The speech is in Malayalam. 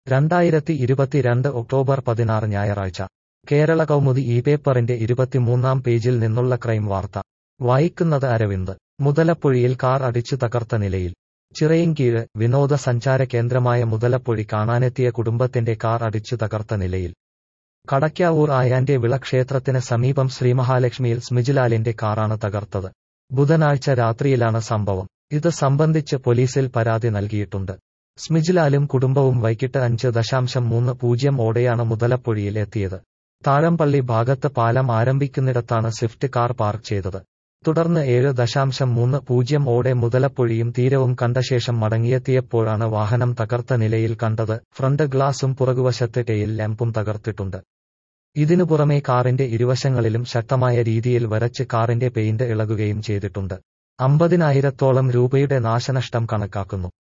രണ്ടായിരത്തി ഇരുപത്തിരണ്ട് ഒക്ടോബർ പതിനാറ് ഞായറാഴ്ച കേരള കൗമുദി ഈ പേപ്പറിന്റെ ഇരുപത്തിമൂന്നാം പേജിൽ നിന്നുള്ള ക്രൈം വാർത്ത വായിക്കുന്നത് അരവിന്ദ് മുതലപ്പൊഴിയിൽ കാർ അടിച്ചു തകർത്ത നിലയിൽ ചിറയിൻകീഴ് വിനോദസഞ്ചാര കേന്ദ്രമായ മുതലപ്പൊഴി കാണാനെത്തിയ കുടുംബത്തിന്റെ കാർ അടിച്ചു തകർത്ത നിലയിൽ കടയ്ക്കാവൂർ ആയാന്റെ വിളക്ഷേത്രത്തിന് സമീപം ശ്രീമഹാലക്ഷ്മിയിൽ സ്മിജിലാലിന്റെ കാറാണ് തകർത്തത് ബുധനാഴ്ച രാത്രിയിലാണ് സംഭവം ഇത് സംബന്ധിച്ച് പോലീസിൽ പരാതി നൽകിയിട്ടുണ്ട് സ്മിജിലാലും കുടുംബവും വൈകിട്ട് അഞ്ച് ദശാംശം മൂന്ന് പൂജ്യം ഓടെയാണ് മുതലപ്പൊഴിയിൽ എത്തിയത് താഴമ്പള്ളി ഭാഗത്ത് പാലം ആരംഭിക്കുന്നിടത്താണ് സ്വിഫ്റ്റ് കാർ പാർക്ക് ചെയ്തത് തുടർന്ന് ഏഴ് ദശാംശം മൂന്ന് പൂജ്യം ഓടെ മുതലപ്പൊഴിയും തീരവും കണ്ട ശേഷം മടങ്ങിയെത്തിയപ്പോഴാണ് വാഹനം തകർത്ത നിലയിൽ കണ്ടത് ഫ്രണ്ട് ഗ്ലാസും പുറകുവശത്തെ ടെയിൽ ലാമ്പും തകർത്തിട്ടുണ്ട് ഇതിനു പുറമെ കാറിന്റെ ഇരുവശങ്ങളിലും ശക്തമായ രീതിയിൽ വരച്ച് കാറിന്റെ പെയിന്റ് ഇളകുകയും ചെയ്തിട്ടുണ്ട് അമ്പതിനായിരത്തോളം രൂപയുടെ നാശനഷ്ടം കണക്കാക്കുന്നു